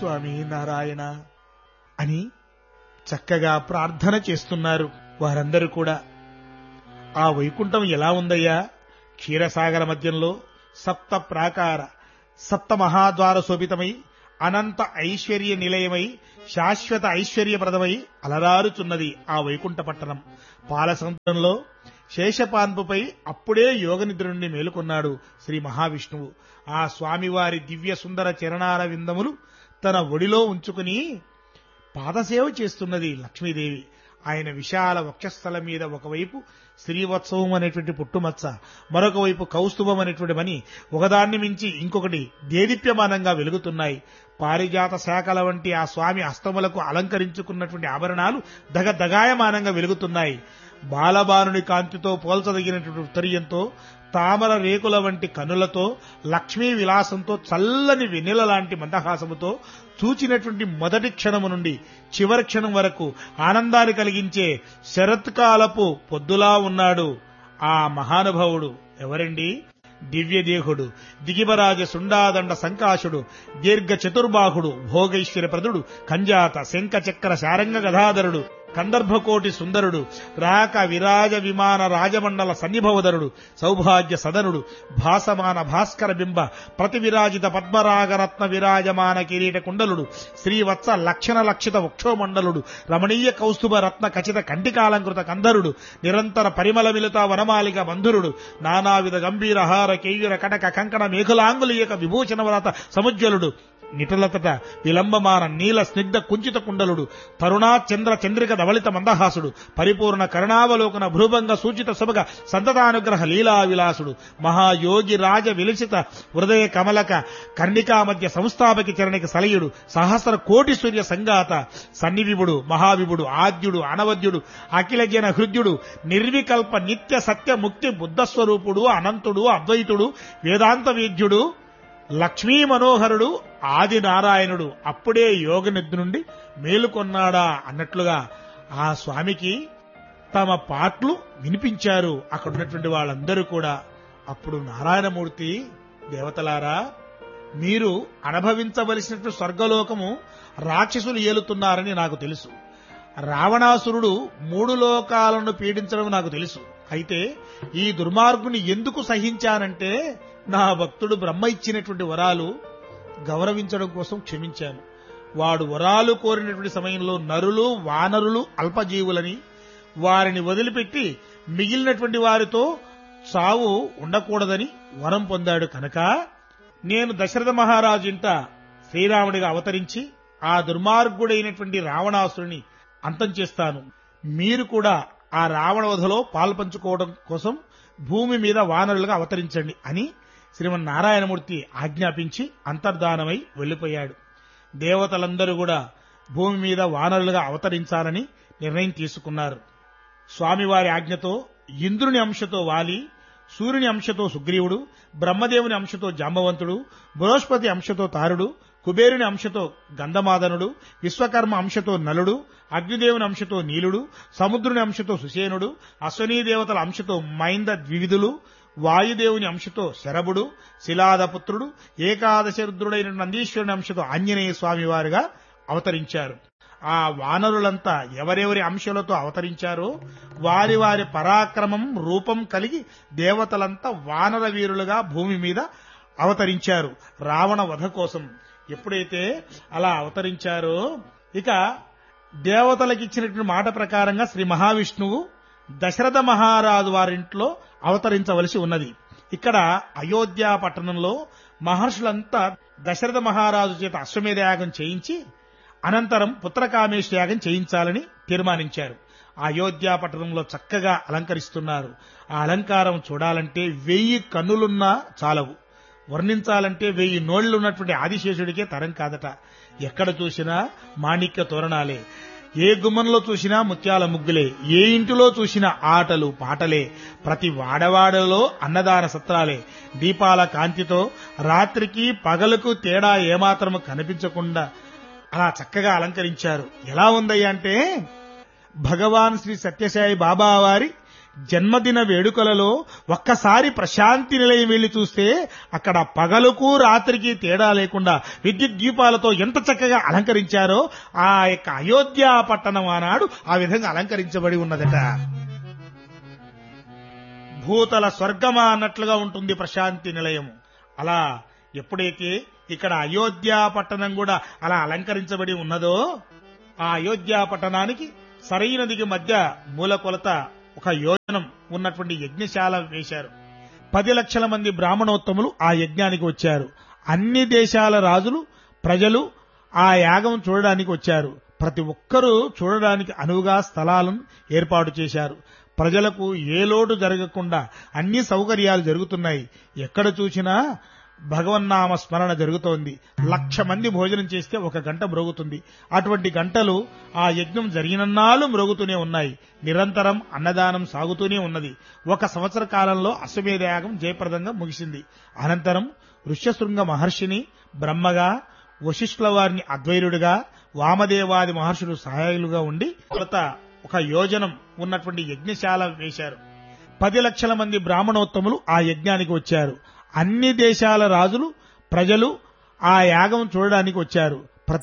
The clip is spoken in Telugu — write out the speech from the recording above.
స్వామి నారాయణ అని చక్కగా ప్రార్థన చేస్తున్నారు వారందరూ కూడా ఆ వైకుంఠం ఎలా ఉందయ్యా క్షీరసాగర మధ్యంలో సప్త ప్రాకార సప్త మహాద్వార శోభితమై అనంత ఐశ్వర్య నిలయమై శాశ్వత ఐశ్వర్యప్రదమై అలరారుచున్నది ఆ వైకుంఠ పట్టణం పాలసముద్రంలో శేషపాన్పుపై అప్పుడే యోగనిద్ర నుండి మేలుకొన్నాడు శ్రీ మహావిష్ణువు ఆ స్వామివారి దివ్య సుందర చరణార విందములు తన ఒడిలో ఉంచుకుని పాదసేవ చేస్తున్నది లక్ష్మీదేవి ఆయన విశాల వక్షస్థలం మీద ఒకవైపు శ్రీవత్సవం అనేటువంటి పుట్టుమచ్చ మరొక వైపు కౌస్తుభం అనేటువంటి మని ఒకదాన్ని మించి ఇంకొకటి దేదీప్యమానంగా వెలుగుతున్నాయి పారిజాత శాఖల వంటి ఆ స్వామి అస్తములకు అలంకరించుకున్నటువంటి ఆభరణాలు దగ దగాయమానంగా వెలుగుతున్నాయి బాలబానుని కాంతితో పోల్చదగినటువంటి ఉత్తరీయంతో తామర రేకుల వంటి కనులతో లక్ష్మీ విలాసంతో చల్లని వెన్నెల లాంటి మందహాసముతో చూచినటువంటి మొదటి క్షణము నుండి చివరి క్షణం వరకు ఆనందాన్ని కలిగించే శరత్కాలపు పొద్దులా ఉన్నాడు ఆ మహానుభావుడు ఎవరండి దివ్యదేహుడు దిగిబరాజ సుండాదండ సంకాశుడు దీర్ఘ చతుర్బాహుడు భోగైశ్వర్య ప్రదుడు కంజాత శంఖ చక్ర శారంగ గదాధరుడు కందర్భకోటి సుందరుడు రాక విరాజ విమాన రాజమండల సన్నిభవధరుడు సౌభాగ్య సదనుడు భాసమాన భాస్కర బింబ ప్రతి విరాజిత పద్మరాగరత్న విరాజమాన కిరీట కుండలుడు శ్రీవత్స లక్షణ లక్షిత వక్షోమండలుడు రమణీయ కౌస్తుభ రత్న ఖచిత కంటికాలంకృత కందరుడు నిరంతర పరిమళ మిలిత వనమాలిక బంధురుడు నానావిధ గంభీర హార కేయుర కటక కంకణ మేఘులాంగులీయక విభూషణ వ్రత సముజ్వలుడు నిటలతట విలంబమాన నీల స్నిగ్ధ కుంచిత కుండలుడు తరుణా చంద్ర చంద్రిక ధవళిత మందహాసుడు పరిపూర్ణ కరుణావలోకన భ్రూభంగ సూచిత సుభగ సంతతానుగ్రహ లీలా విలాసుడు మహాయోగి రాజ విలసిత హృదయ కమలక కర్ణికా మధ్య సంస్థాపకి చరణిక సలయుడు సహస్ర కోటి సూర్య సంగాత సన్నివిభుడు మహావిభుడు ఆద్యుడు అనవద్యుడు అఖిల జన హృద్యుడు నిర్వికల్ప నిత్య సత్య ముక్తి బుద్ధస్వరూపుడు అనంతుడు అద్వైతుడు వేదాంత వేద్యుడు లక్ష్మీ మనోహరుడు ఆది నారాయణుడు అప్పుడే యోగ నిద్ర నుండి మేలుకొన్నాడా అన్నట్లుగా ఆ స్వామికి తమ పాటలు వినిపించారు అక్కడ ఉన్నటువంటి వాళ్ళందరూ కూడా అప్పుడు నారాయణమూర్తి దేవతలారా మీరు అనుభవించవలసినటువంటి స్వర్గలోకము రాక్షసులు ఏలుతున్నారని నాకు తెలుసు రావణాసురుడు మూడు లోకాలను పీడించడం నాకు తెలుసు అయితే ఈ దుర్మార్గుని ఎందుకు సహించానంటే నా భక్తుడు బ్రహ్మ ఇచ్చినటువంటి వరాలు గౌరవించడం కోసం క్షమించాను వాడు వరాలు కోరినటువంటి సమయంలో నరులు వానరులు అల్పజీవులని వారిని వదిలిపెట్టి మిగిలినటువంటి వారితో చావు ఉండకూడదని వరం పొందాడు కనుక నేను దశరథ మహారాజు ఇంట శ్రీరాముడిగా అవతరించి ఆ దుర్మార్గుడైనటువంటి రావణాసురుని అంతం చేస్తాను మీరు కూడా ఆ రావణ వధలో పాల్పంచుకోవడం కోసం భూమి మీద వానరులుగా అవతరించండి అని శ్రీమన్నారాయణమూర్తి ఆజ్ఞాపించి అంతర్ధానమై వెళ్లిపోయాడు దేవతలందరూ కూడా భూమి మీద వానరులుగా అవతరించాలని నిర్ణయం తీసుకున్నారు స్వామివారి ఆజ్ఞతో ఇంద్రుని అంశతో వాలి సూర్యుని అంశతో సుగ్రీవుడు బ్రహ్మదేవుని అంశతో జాంబవంతుడు బృహస్పతి అంశతో తారుడు కుబేరుని అంశతో గంధమాదనుడు విశ్వకర్మ అంశతో నలుడు అగ్నిదేవుని అంశతో నీలుడు సముద్రుని అంశతో సుసేనుడు అశ్వనీ దేవతల అంశతో మైంద ద్వివిధులు వాయుదేవుని అంశతో శరభుడు శిలాదపుత్రుడు ఏకాదశ రుద్రుడైన నందీశ్వరుని అంశతో ఆంజనేయ స్వామి వారుగా అవతరించారు ఆ వానరులంతా ఎవరెవరి అంశాలతో అవతరించారో వారి వారి పరాక్రమం రూపం కలిగి దేవతలంతా వానర వీరులుగా భూమి మీద అవతరించారు రావణ వధ కోసం ఎప్పుడైతే అలా అవతరించారో ఇక దేవతలకు ఇచ్చినటువంటి మాట ప్రకారంగా శ్రీ మహావిష్ణువు దశరథ మహారాజు వారింట్లో అవతరించవలసి ఉన్నది ఇక్కడ అయోధ్య పట్టణంలో మహర్షులంతా దశరథ మహారాజు చేత అశ్వమేధ యాగం చేయించి అనంతరం పుత్రకామేశ యాగం చేయించాలని తీర్మానించారు అయోధ్య పట్టణంలో చక్కగా అలంకరిస్తున్నారు ఆ అలంకారం చూడాలంటే వెయ్యి కన్నులున్నా చాలవు వర్ణించాలంటే వెయ్యి నోళ్లున్నటువంటి ఆదిశేషుడికే తరం కాదట ఎక్కడ చూసినా మాణిక్య తోరణాలే ఏ గుమ్మంలో చూసినా ముత్యాల ముగ్గులే ఏ ఇంటిలో చూసినా ఆటలు పాటలే ప్రతి వాడవాడలో అన్నదాన సత్రాలే దీపాల కాంతితో రాత్రికి పగలకు తేడా ఏమాత్రము కనిపించకుండా అలా చక్కగా అలంకరించారు ఎలా ఉందయ్యా అంటే భగవాన్ శ్రీ సత్యసాయి బాబా వారి జన్మదిన వేడుకలలో ఒక్కసారి ప్రశాంతి నిలయం వెళ్లి చూస్తే అక్కడ పగలుకు రాత్రికి తేడా లేకుండా విద్యుత్ దీపాలతో ఎంత చక్కగా అలంకరించారో ఆ యొక్క అయోధ్య పట్టణం ఆనాడు ఆ విధంగా అలంకరించబడి ఉన్నదట భూతల స్వర్గమా అన్నట్లుగా ఉంటుంది ప్రశాంతి నిలయము అలా ఎప్పుడైతే ఇక్కడ అయోధ్య పట్టణం కూడా అలా అలంకరించబడి ఉన్నదో ఆ అయోధ్య పట్టణానికి సరైనదికి మధ్య మూల కొలత ఒక యోజనం ఉన్నటువంటి యజ్ఞశాల వేశారు పది లక్షల మంది బ్రాహ్మణోత్తములు ఆ యజ్ఞానికి వచ్చారు అన్ని దేశాల రాజులు ప్రజలు ఆ యాగం చూడడానికి వచ్చారు ప్రతి ఒక్కరూ చూడడానికి అనువుగా స్థలాలను ఏర్పాటు చేశారు ప్రజలకు ఏ లోటు జరగకుండా అన్ని సౌకర్యాలు జరుగుతున్నాయి ఎక్కడ చూసినా భగవన్నామ స్మరణ జరుగుతోంది లక్ష మంది భోజనం చేస్తే ఒక గంట మ్రోగుతుంది అటువంటి గంటలు ఆ యజ్ఞం జరిగినన్నాళ్ళు మ్రోగుతూనే ఉన్నాయి నిరంతరం అన్నదానం సాగుతూనే ఉన్నది ఒక సంవత్సర కాలంలో అశ్వమేధ యాగం జయప్రదంగా ముగిసింది అనంతరం ఋష్యశృంగ మహర్షిని బ్రహ్మగా వశిష్ఠుల వారిని అద్వైరుడిగా వామదేవాది మహర్షులు సహాయులుగా ఉండి కొలత ఒక యోజనం ఉన్నటువంటి యజ్ఞశాల వేశారు పది లక్షల మంది బ్రాహ్మణోత్తములు ఆ యజ్ఞానికి వచ్చారు అన్ని దేశాల రాజులు ప్రజలు ఆ యాగం చూడడానికి వచ్చారు